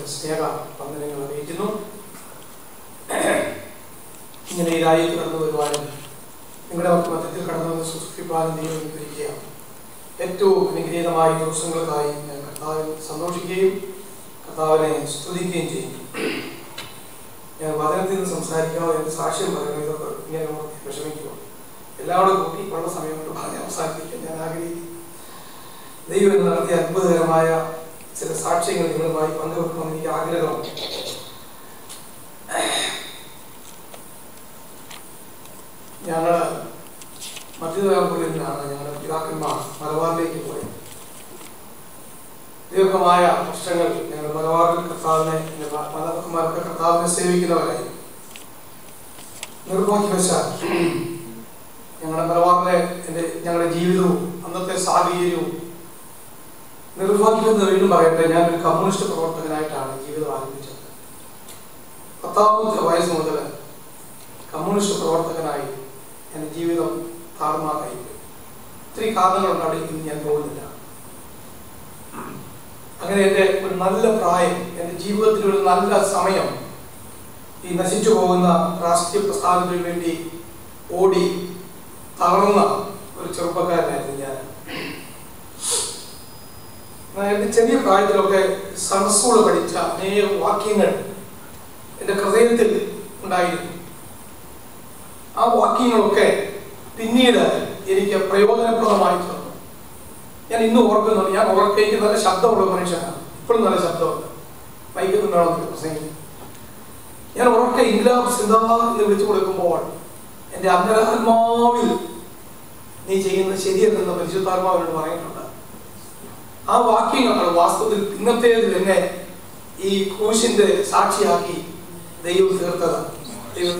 സ്നേഹ വന്ദനങ്ങൾ അറിയിക്കുന്നു ഇങ്ങനെ ഈ രാജ്യത്ത് കടന്നു വരുവാനും നിങ്ങളുടെ മധ്യത്തിൽ കടന്നു വന്ന് സുസൂക്ഷിപ്പാനും ദൈവം അനുഗ്രഹിക്കുക ഏറ്റവും അനുഗ്രഹീതമായ ദിവസങ്ങൾക്കായി ഞാൻ കർത്താവിൽ സന്തോഷിക്കുകയും കർത്താവിനെ സ്തുതിക്കുകയും ചെയ്യും ഞാൻ വചനത്തിൽ നിന്ന് സംസാരിക്കാതെ എൻ്റെ സാക്ഷ്യം പറയുന്നത് ഇതൊക്കെ ഇങ്ങനെ ഓർത്ത് വിഷമിക്കുക എല്ലാവരും കൂട്ടി ഉള്ള സമയം കൊണ്ട് പറഞ്ഞ് അവസാനിപ്പിക്കാൻ ഞാൻ ആഗ്രഹിക്കുന്നു ദൈവം ഇന്ന് നടത്തിയ അത്ഭുതകരമായ ചില സാക്ഷ്യങ്ങൾ നിങ്ങളുമായി പങ്കുവെക്കണമെന്ന് എനിക്ക് ആഗ്രഹമുണ്ട് ഞങ്ങൾ മധ്യതലമുറയിൽ നിന്നാണ് ഞങ്ങളുടെ പിതാക്കന്മാർ മലബാറിലേക്ക് പോയത് ദീർഘമായ വർഷങ്ങൾ ഞങ്ങൾ മലബാറിൽ കർത്താവിനെ എൻ്റെ മാതാപിതാക്കന്മാരൊക്കെ കർത്താവിനെ സേവിക്കുന്നവരായി നിർഭാഗ്യവശാൽ ഞങ്ങളുടെ മലബാറിലെ എൻ്റെ ഞങ്ങളുടെ ജീവിതവും അന്നത്തെ സാഹചര്യവും നിർഭാഗ്യം എന്ന് വീണ്ടും പറയട്ടെ ഞാൻ ഒരു കമ്മ്യൂണിസ്റ്റ് പ്രവർത്തകനായിട്ടാണ് ജീവിതം ആരംഭിച്ചത് പത്താമത്തെ വയസ്സ് മുതൽ കമ്മ്യൂണിസ്റ്റ് പ്രവർത്തകനായി എൻ്റെ ജീവിതം താറുമാറായി പോയി ഒത്തിരി കാരണങ്ങളുണ്ട് അവിടെ ഇന്ന് ഞാൻ പോകുന്നില്ല അങ്ങനെ എൻ്റെ ഒരു നല്ല പ്രായം എൻ്റെ ജീവിതത്തിൽ ഒരു നല്ല സമയം ഈ നശിച്ചു പോകുന്ന രാഷ്ട്രീയ പ്രസ്ഥാനത്തിന് വേണ്ടി ഓടി തളർന്ന ഒരു ചെറുപ്പക്കാരനായിരുന്നു ഞാൻ എൻ്റെ ചെറിയ പ്രായത്തിലൊക്കെ സൺസ്കൂൾ പഠിച്ച അനേകം വാക്യങ്ങൾ എൻ്റെ ഹൃദയത്തിൽ ഉണ്ടായിരുന്നു ആ വാക്യങ്ങളൊക്കെ പിന്നീട് എനിക്ക് പ്രയോജനപ്രദമായി തീർന്നു ഞാൻ ഇന്ന് ഓർക്കുന്നുണ്ട് ഞാൻ ഓർക്ക എനിക്ക് നല്ല ശബ്ദമുള്ള മനുഷ്യനാണ് ഇപ്പോഴും നല്ല ശബ്ദമുണ്ട് മൈക്കിൽ നിന്നാണെന്ന് പ്രസംഗിക്കും ഞാൻ ഉറക്കെ ഇൻഗ്ലാബ് സിന്ധാ എന്ന് വിളിച്ചു കൊടുക്കുമ്പോൾ എൻ്റെ അന്തരാത്മാവിൽ നീ ചെയ്യുന്നത് ശരിയല്ലെന്ന് പരിശുദ്ധാത്മാവിനോട് പറയുന്നുണ്ട് ആ വാക്യങ്ങളാണ് വാസ്തവത്തിൽ ഇന്നത്തേതിൽ എന്നെ ഈ ക്രൂശിന്റെ സാക്ഷിയാക്കി ദൈവം തീർത്തത് ദൈവം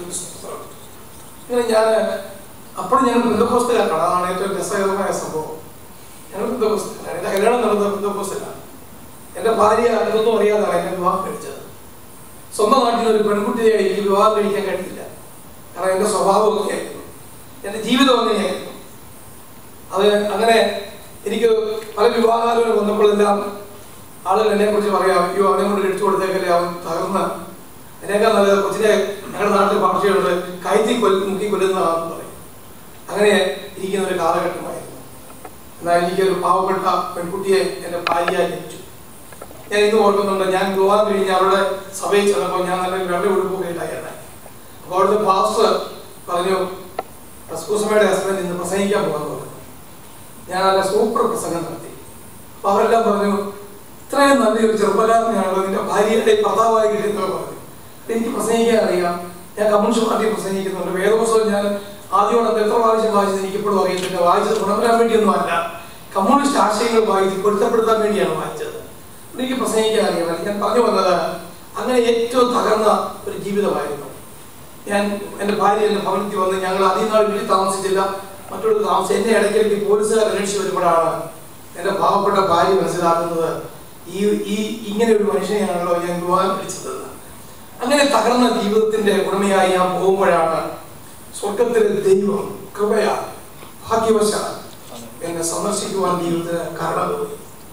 ഇങ്ങനെ ഞാൻ അപ്പോഴും ഞങ്ങൾ ബന്ധുക്കോസ്തലാണ് അതാണ് ഏറ്റവും രസകരമായ സംഭവം ഞങ്ങൾ ബന്ധുക്കോസ്തലാണ് എൻ്റെ കല്യാണം നടന്നത് ബന്ധുക്കോസ്തലാണ് എൻ്റെ ഭാര്യ ഇതൊന്നും അറിയാതാണ് എന്നെ വിവാഹം കഴിച്ചത് സ്വന്തം നാട്ടിൽ ഒരു പെൺകുട്ടിയെ എനിക്ക് വിവാഹം കഴിക്കാൻ കഴിയില്ല കാരണം എൻ്റെ സ്വഭാവമൊക്കെ ആയിരുന്നു എൻ്റെ ജീവിതം അങ്ങനെയായിരുന്നു അത് അങ്ങനെ എനിക്ക് പല വിവാഹാലോചന വന്നപ്പോഴെല്ലാം ആളുകൾ എന്നെ കുറിച്ച് പറയാം അയ്യോ അവനെ കൊണ്ട് കഴിച്ചു കൊടുത്തേക്കല്ലേ അവൻ തകർന്ന് എന്നേക്കാൾ നല്ലത് കൊച്ചിനെ ഞങ്ങളുടെ നാട്ടിൽ ഭാഷയുണ്ട് കയറ്റി കൊല്ല മുക്കി കൊല്ലുന്നതാണെന്ന് പറയും അങ്ങനെ ഇരിക്കുന്ന ഒരു കാലഘട്ടമായിരുന്നു എന്നാൽ എനിക്കൊരു പാവപ്പെട്ട പെൺകുട്ടിയെ എൻ്റെ ഭാര്യയായി ലഭിച്ചു ഞാൻ ഇന്ന് ഓർക്കുന്നുണ്ട് ഞാൻ വിവാഹം കഴിഞ്ഞ് അവരുടെ സഭയിൽ ചെന്നപ്പോൾ ഞാൻ നല്ല വെള്ള ഉടുപ്പൊക്കെ ഉണ്ടായിരുന്നു അപ്പോൾ അവിടുത്തെ പാസ്റ്റർ പറഞ്ഞു റസ്കൂസമ്മയുടെ ഹസ്ബൻഡ് ഇന്ന് പ്രസംഗിക്കാൻ പോകാന്ന് പറഞ്ഞു ഞാൻ നല്ല സൂപ്പർ പ്രസംഗം നടത്തി അപ്പൊ അവരെല്ലാം പറഞ്ഞു ഇത്രയും നല്ലൊരു ചെറുപ്പക്കാരനെയാണല്ലോ നിന്റെ ഭാര്യയുടെ ഭർത്താവായി കിട്ടുന്നത് പറഞ്ഞു എനിക്ക് പ്രസംഗിക്കാൻ അറിയാം ഞാൻ കമ്മ്യൂണിസ്റ്റ് പാർട്ടി പ്രസംഗിക്കുന്നുണ്ട് വേദപുസ്തകം ഞാൻ ആദ്യമായിട്ട് എത്ര പ്രാവശ്യം വായിച്ചത് എനിക്കിപ്പോഴും അറിയത്തില്ല വായിച്ചത് ഗുണപരാൻ വേണ്ടിയൊന്നും അല്ല കമ്മ്യൂണിസ്റ്റ് ആശയങ്ങൾ വായിച്ച് പൊരുത്തപ്പെടുത്താൻ വേണ്ടിയാണ് വായിച്ചത് എനിക്ക് പ്രസംഗിക്കാൻ അറിയാം ഞാൻ പറഞ്ഞു വന്നത് അങ്ങനെ ഏറ്റവും തകർന്ന ഒരു ജീവിതമായിരുന്നു ഞാൻ എൻ്റെ ഭാര്യ എൻ്റെ ഭവനത്തിൽ വന്ന് ഞങ്ങൾ അധികം നാൾ വീട്ടിൽ താമസിച്ചില്ല മറ്റൊരു താമസം എന്നെ ഇടയ്ക്കിടയ്ക്ക് പോലീസുകാർ അന്വേഷിച്ച് വരുമ്പോഴാണ് എൻ്റെ പാവപ്പെട്ട ഭാര്യ മനസ്സിലാക്കുന്നത് ഈ ഈ ഇങ്ങനെ ഒരു മനുഷ്യനെയാണല്ലോ ഞാൻ വിവാഹം കഴിച്ചതെന്ന് അങ്ങനെ തകർന്ന ജീവിതത്തിന്റെ ഉടമയായി ഞാൻ പോകുമ്പോഴാണ് സ്വർഗത്തിലെ ദൈവം കൃപയാ ഭാഗ്യവശാൽ എന്നെ സന്ദർശിക്കുവാൻ ജീവിതത്തിന് കാരണമായി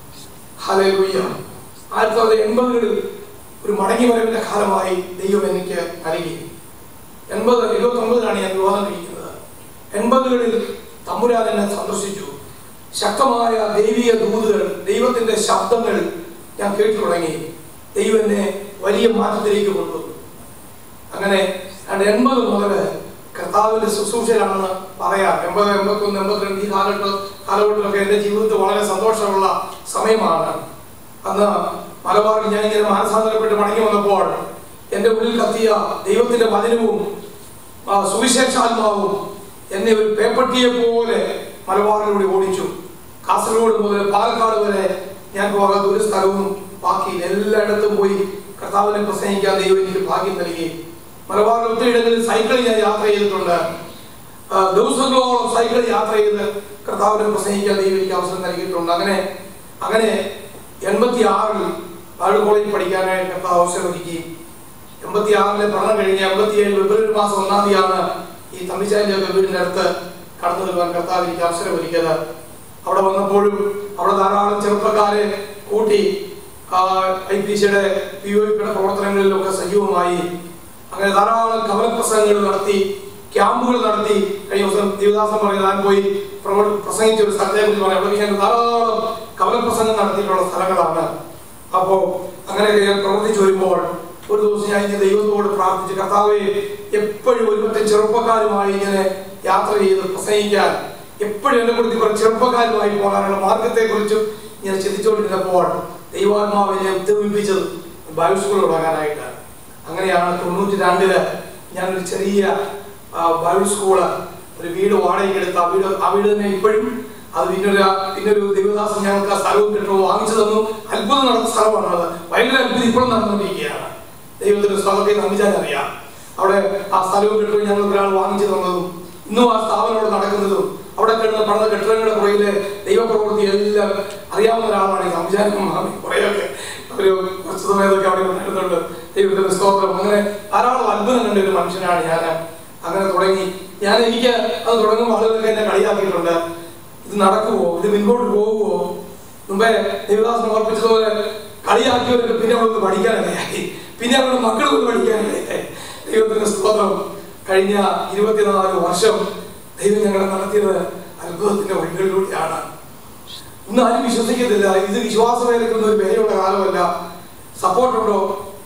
ഹലൂയ്യ ആയിരത്തി തൊള്ളായിരത്തി എൺപതുകളിൽ ഒരു മടങ്ങി വരവിന്റെ കാലമായി ദൈവം എനിക്ക് നൽകി എൺപത് ഇരുപത്തി ഒമ്പതിലാണ് ഞാൻ വിവാഹം കഴിക്കുന്നത് എൺപതുകളിൽ തമ്പുരാൻ എന്നെ സന്ദർശിച്ചു ശക്തമായ ദൈവീയ ദൂതുകൾ ദൈവത്തിന്റെ ശബ്ദങ്ങൾ ഞാൻ കേട്ടു തുടങ്ങി ദൈവം എന്നെ വലിയ മാറ്റത്തിലേക്ക് കൊണ്ടുവന്നു അങ്ങനെ എൺപത് മുതൽ കർത്താവിന്റെ ശുശ്രൂഷയിലാണെന്ന് പറയാം എൺപത് എൺപത്തൊന്ന് എൺപത്തിരണ്ട് ഈ കാലഘട്ട കാലഘട്ടത്തിലൊക്കെ എൻ്റെ ജീവിതത്തിൽ വളരെ സന്തോഷമുള്ള സമയമാണ് അന്ന് മലബാറിൽ ഞാൻ ഇങ്ങനെ മാനസാന്തരപ്പെട്ട് മടങ്ങി വന്നപ്പോൾ എൻ്റെ ഉള്ളിൽ കത്തിയ ദൈവത്തിന്റെ വചനവും ആ സുവിശേഷാത്മാവും എന്നെ ഒരു പേപ്പട്ടിയെ പോലെ മലബാറിലൂടെ ഓടിച്ചു കാസർഗോഡ് മുതൽ പാലക്കാട് വരെ ഞാൻ പോകാത്ത ഒരു സ്ഥലവും ബാക്കി എല്ലായിടത്തും പോയി കർത്താവിനെ പ്രസംഗിക്കാൻ ദൈവം എനിക്ക് ഭാഗ്യം നൽകി മലബാറിൽ ഒത്തിരി ഇടങ്ങളിൽ സൈക്കിളിൽ ഞാൻ യാത്ര ചെയ്തിട്ടുണ്ട് ആ, ദിവസങ്ങളോളം സൈക്കിൾ യാത്ര ചെയ്ത് കർത്താവിനെ പ്രസംഗിക്കാൻ ദൈവം എനിക്ക് അവസരം നൽകിയിട്ടുണ്ട് അങ്ങനെ അങ്ങനെ എൺപത്തി ആറിൽ ബാഴ് കോളേജിൽ പഠിക്കാനായി കർത്താവ് അവസരം ഒരുക്കി എൺപത്തി ആറിലെ പഠനം കഴിഞ്ഞ് എൺപത്തി ഏഴ് ഫെബ്രുവരി മാസം ഒന്നാം തീയതിയാണ് ഈ തമ്മിച്ചാൻ്റെ ഒക്കെ വീടിൻ്റെ അടുത്ത് കടന്നു വരുവാൻ കർത്താവ് എനിക്ക് അവസരം ഒരുക്കിയത് അവിടെ വന്നപ്പോഴും അവിടെ ധാരാളം ചെറുപ്പക്കാരെ കൂട്ടി ഐ പി സിയുടെ പി ഒ പിയുടെ പ്രവർത്തനങ്ങളിലൊക്കെ സജീവമായി അങ്ങനെ ധാരാളം കവലപ്രസംഗങ്ങൾ നടത്തി ക്യാമ്പുകൾ നടത്തി കഴിഞ്ഞ ദിവസം ദേവദാസൻ പറഞ്ഞു ഞാൻ പോയി പ്രവ- പ്രസംഗിച്ച ഒരു സ്ഥലത്തെ കുറിച്ച് പറയാം അവിടെ ഞാൻ ധാരാളം കവലപ്രസംഗം നടത്തിയിട്ടുള്ള സ്ഥലങ്ങളാണ് അപ്പോൾ അങ്ങനെയൊക്കെ ഞാൻ പ്രവർത്തിച്ചു വരുമ്പോൾ ഒരു ദിവസം ഞാൻ ഇങ്ങനെ ദൈവത്തോട് പ്രാർത്ഥിച്ച് കർത്താവെ എപ്പോഴും ഒരു മറ്റേ ചെറുപ്പക്കാരുമായി ഇങ്ങനെ യാത്ര ചെയ്ത് പ്രസംഗിക്കാൻ എപ്പോഴും എന്നെ കുറിച്ച് കുറച്ച് ചെറുപ്പക്കാരുമായി പോകാനുള്ള മാർഗത്തെക്കുറിച്ചും ഇങ്ങനെ ചിന്തിച്ചുകൊണ്ടിരുന്നപ്പോൾ ദൈവാത്മാവിനെ ഉദ്യമിപ്പിച്ചത് ബൈബിൾ സ്കൂൾ തുടങ്ങാനായിട്ട് അങ്ങനെയാണ് തൊണ്ണൂറ്റി രണ്ടില് ഞാനൊരു ചെറിയ ആ, ബൈബിൾ സ്കൂള് ഒരു വീട് വാടകയ്ക്ക് എടുത്ത് ആ വീട് ആ വീട് തന്നെ ഇപ്പോഴും അത് പിന്നൊരു പിന്നൊരു ദേവദാസൻ ഞങ്ങൾക്ക് ആ സ്ഥലവും കിട്ടുമോ വാങ്ങിച്ചു തന്നു അത്ഭുതം നടന്ന സ്ഥലമാണ് അത് ഭയങ്കര അത്ഭുതം ഇപ്പോഴും നടന്നുകൊണ്ടിരിക്കുകയാണ് ദൈവത്തിന്റെ സ്ഥലത്തെ നമിച്ചാൽ അറിയാം അവിടെ ആ സ്ഥലവും കിട്ടുമോ ഞങ്ങൾക്ക് ഒരാൾ വാങ്ങിച്ചു തന്നതും ഇന്നും ആ സ്ഥാപനം അവിടെ നടക്കുന്നതും അവിടെ കിടന്ന പണിത കെട്ടിടങ്ങളുടെ പുറകിലെ ദൈവപ്രവൃത്തി എല്ലാം അറിയാവുന്ന ഒരാളാണ് ഈ സംവിധാനം മാമി കുറേയൊക്കെ ഒരു കുറച്ച് സമയത്തൊക്കെ അവിടെ ഉണ്ടായിരുന്നുണ്ട് ദൈവത്തിന്റെ സ്തോത്രം അങ്ങനെ ധാരാളം അത്ഭുതം കണ്ട ഒരു മനുഷ്യനാണ് ഞാൻ അങ്ങനെ തുടങ്ങി ഞാൻ എനിക്ക് അത് തുടങ്ങുമ്പോൾ ആളുകളൊക്കെ എന്നെ കളിയാക്കിയിട്ടുണ്ട് ഇത് നടക്കുമോ ഇത് മുൻപോട്ട് പോകുമോ മുമ്പേ ദേവദാസ് ഓർപ്പിച്ചതുപോലെ കളിയാക്കിയവരൊക്കെ പിന്നെ അവിടെ പഠിക്കാനിടയായി പിന്നെ അവരുടെ മക്കൾ കൊണ്ട് പഠിക്കാനിടയായി ദൈവത്തിന്റെ സ്തോത്രം കഴിഞ്ഞ ഇരുപത്തിനാല് വർഷം ദൈവം ഞങ്ങളെ നടത്തിയത് അത്ഭുതത്തിന്റെ വഴികളിലൂടെയാണ് ഇന്ന് ആരും വിശ്വസിക്കത്തില്ല ഇത് വിശ്വാസവേലക്കുന്ന ഒരു വിലയുള്ള കാലമല്ല സപ്പോർട്ടുണ്ടോ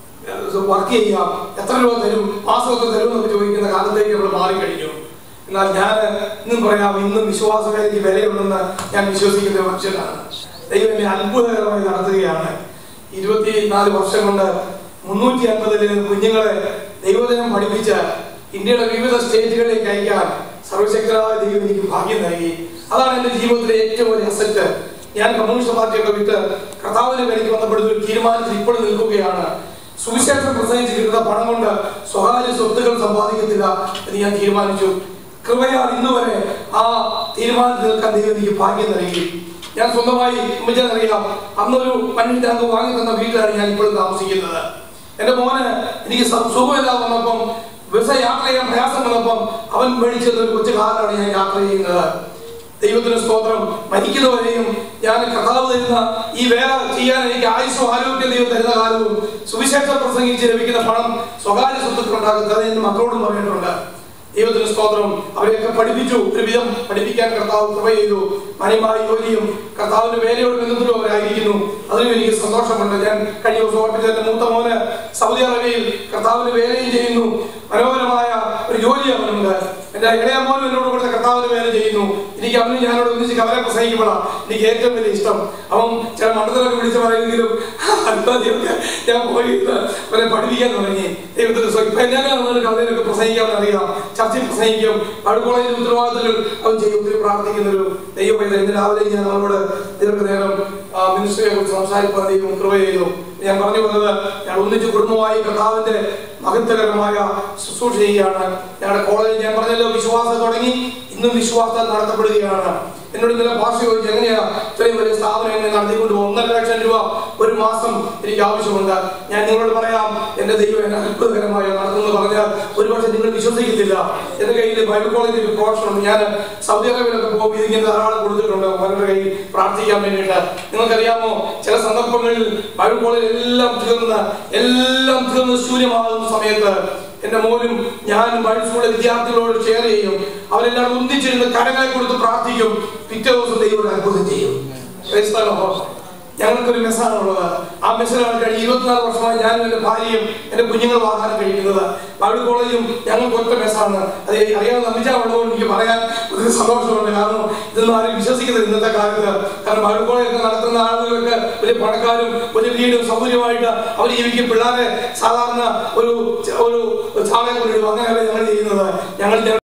വർക്ക് ചെയ്യാം എത്ര രൂപ തരും മാസമൊക്കെ തരും എന്നൊക്കെ ചോദിക്കുന്ന കാലത്തേക്ക് നമ്മൾ മാറിക്കഴിഞ്ഞു എന്നാൽ ഞാൻ ഇന്നും പറയാം ഇന്നും വിശ്വാസവേലയ്ക്ക് വിലയുണ്ടെന്ന് ഞാൻ വിശ്വസിക്കുന്ന ഒരു മനുഷ്യനാണ് ദൈവം എന്നെ അത്ഭുതകരമായി നടത്തുകയാണ് ഇരുപത്തിനാല് വർഷം കൊണ്ട് മുന്നൂറ്റി അൻപതിൽ കുഞ്ഞുങ്ങളെ ദൈവദിനം പഠിപ്പിച്ച് ഇന്ത്യയുടെ വിവിധ സ്റ്റേറ്റുകളിലേക്ക് അയക്കാൻ സർവശക്തരായ ദൈവം എനിക്ക് ഭാഗ്യം നൽകി അതാണ് എൻ്റെ ജീവിതത്തിലെ ഏറ്റവും വലിയ അസറ്റ് ഞാൻ കമ്മ്യൂണിസ്റ്റ് പാർട്ടിയൊക്കെ വിട്ട് കർത്താവിനെ വേലയ്ക്ക് വന്നപ്പെടുന്ന ഒരു തീരുമാനത്തിൽ ഇപ്പോഴും നിൽക്കുകയാണ് സുവിശേഷം പ്രസംഗിച്ച് കിട്ടുന്ന പണം കൊണ്ട് സ്വകാര്യ സ്വത്തുക്കൾ സമ്പാദിക്കത്തില്ല എന്ന് ഞാൻ തീരുമാനിച്ചു കൃപയാൽ ഇന്ന് വരെ ആ തീരുമാനത്തിൽ നിൽക്കാൻ ദൈവം എനിക്ക് ഭാഗ്യം നൽകി ഞാൻ സ്വന്തമായി അറിയാം അന്നൊരു മണ്ണിൽ ടാങ്ക് വാങ്ങി തന്ന വീട്ടിലാണ് ഞാൻ ഇപ്പോഴും താമസിക്കുന്നത് എന്റെ മോന് എനിക്ക് സ- സുഖമില്ലാതെ വന്നപ്പം ബസ് യാത്ര ചെയ്യാൻ പ്രയാസം വന്നപ്പം അവൻ മേടിച്ചത് ഒരു കൊച്ചു കാറിലാണ് ഞാൻ യാത്ര ചെയ്യുന്നത് ദൈവത്തിന് സ്തോത്രം മരിക്കുന്നവരെയും ഞാൻ കർത്താവ് തരുന്ന ഈ വേല ചെയ്യാൻ എനിക്ക് ആയുസ്സും ആരോഗ്യം ദൈവം തരുന്ന കാലവും സുവിശേഷം പ്രസംഗിച്ച് ലഭിക്കുന്ന പണം സ്വകാര്യ സ്വത്തുക്കൾ ഉണ്ടാക്കുന്നത് എന്ന് മക്കളോടും പറഞ്ഞിട്ടുണ്ട് ദൈവത്തിന് സ്തോത്രം അവരെയൊക്കെ പഠിപ്പിച്ചു ഒരു വിധം പഠിപ്പിക്കാൻ കർത്താവ് കൃപ ചെയ്തു മണിമായി ജോലിയും കർത്താവിന്റെ വേലയോട് ബന്ധത്തിലും അവരായിരിക്കുന്നു അതിലും എനിക്ക് സന്തോഷമുണ്ട് ഞാൻ കഴിഞ്ഞ ദിവസം ഓർപ്പിച്ച എന്റെ മൂത്ത മോന് സൗദി അറേബ്യയിൽ കർത്താവിന്റെ വേലയും ചെയ്യുന്നു മനോഹരമായ ഒരു ജോലി അവനുണ്ട് എന്റെ ഇളയ മോനും എന്നോട് കൊടുത്ത കർത്താവിന് വേല ചെയ്യുന്നു എനിക്ക് അവനും ഞാനോട് ഒന്നിച്ച് കവലെ പ്രസംഗിക്കുമ്പോഴാണ് എനിക്ക് ഏറ്റവും വലിയ ഇഷ്ടം അവൻ ചില മണ്ഡലമൊക്കെ വിളിച്ച് പറയുമെങ്കിലും അല്ലാതെയൊക്കെ ഞാൻ പോയി അവരെ പഠിപ്പിക്കാൻ തുടങ്ങി ദൈവത്തിന് സ്വ- ഇപ്പൊ എന്നെ വന്നിട്ട് കവലയിലൊക്കെ പ്രസംഗിക്കാൻ അറിയാം ചർച്ചയിൽ പ്രസംഗിക്കും അവിടെ കോളേജിൽ ഉത്തരവാദിത്തങ്ങൾ അവൻ ചെയ്യും ഒത്തിരി പ്രാർത്ഥിക്കുന്ന ഒരു ദൈവം ഇന്ന് രാവിലെ ഞാൻ അവരോട് ദീർഘനേരം മിനിസ്ട്രിയെ കുറിച്ച് സംസാരിക്കാൻ ദൈവം കൃപ ചെയ്തു ഞാൻ പറഞ്ഞു വന്നത് ഞാൻ ഒന്നിച്ച് കുടുംബമായി കർത്താവിന്റെ മഹത്വകരമായ ശുശ്രൂഷ ചെയ്യുകയാണ് ഞങ്ങളുടെ കോളേജിൽ ഞാൻ പറഞ്ഞല്ലോ വിശ്വാസം തുടങ്ങി ഇന്നും വിശ്വാസം നടത്തപ്പെടുകയാണ് എന്നോട് ഇന്നലെ ഭാഷ ചോദിച്ചു എങ്ങനെയാ ഇത്രയും വലിയ സ്ഥാപനം എങ്ങനെ നടത്തിക്കൊണ്ട് പോകും? ഒന്നര ലക്ഷം രൂപ ഒരു മാസം എനിക്ക് ആവശ്യമുണ്ട് ഞാൻ നിങ്ങളോട് പറയാം എന്റെ ദൈവം എന്നെ അത്ഭുതകരമായി നടത്തുമെന്ന് പറഞ്ഞാൽ ഒരുപക്ഷെ നിങ്ങൾ വിശ്വസിക്കത്തില്ല എന്റെ കയ്യിൽ ബൈബിൾ കോളേജിൽ ഒരു പ്രൊഫഷൻ ഉണ്ട് ഞാൻ സൗദി അറേബ്യയിലൊക്കെ പോകുമ്പോൾ ഇതിങ്ങനെ ധാരാളം കൊടുത്തിട്ടുണ്ട് അവരുടെ കയ്യിൽ പ്രാർത്ഥിക്കാൻ വേണ്ടിയിട്ട് നിങ്ങൾക്കറിയാമോ ചില സന്ദർഭങ്ങളിൽ ബൈബിൾ കോളേജ് എല്ലാം തീർന്ന് എല്ലാം തീർന്ന് ശൂന്യമാകുന്ന സമയത്ത് എന്റെ മോനും ഞാനും ബൈബിൾ സ്കൂളിലെ വിദ്യാർത്ഥികളോട് ഷെയർ ചെയ്യും അവരെല്ലാം ഒന്നിച്ചിരുന്ന് കരങ്ങളെ കൊടുത്ത് പ്രാർത്ഥിക്കും പിറ്റേ ദിവസം ദൈവം ഒരു അത്ഭുതം ചെയ്യും Praise the Lord. ഞങ്ങൾക്കൊരു മെസ്സാണ് ഉള്ളത് ആ മെസ്സിലാണ് കഴിഞ്ഞ ഇരുപത്തിനാല് വർഷമായി ഞാനും എന്റെ ഭാര്യയും എന്റെ കുഞ്ഞുങ്ങളും ആഹാരം കഴിക്കുന്നത് ബൈബിൾ കോളേജും ഞങ്ങൾക്ക് ഒറ്റ മെസ്സാണ് അത് അറിയാവുന്ന നമ്പിച്ചാവുള്ളതുകൊണ്ട് എനിക്ക് പറയാൻ ഒരു സന്തോഷമുണ്ട് കാരണം ഇതൊന്നും ആരും വിശ്വസിക്കുന്നത് ഇന്നത്തെ കാലത്ത് കാരണം ബൈബിൾ കോളേജൊക്കെ നടത്തുന്ന ആളുകളൊക്കെ വലിയ പണക്കാരും വലിയ വീടും സൗകര്യമായിട്ട് അവർ ജീവിക്കും പിള്ളേരെ സാധാരണ ഒരു ഒരു ചാളയെ കൊണ്ടിടും അങ്ങനെയല്ല ഞങ്ങൾ ചെയ്യുന്നത് ഞങ്ങൾ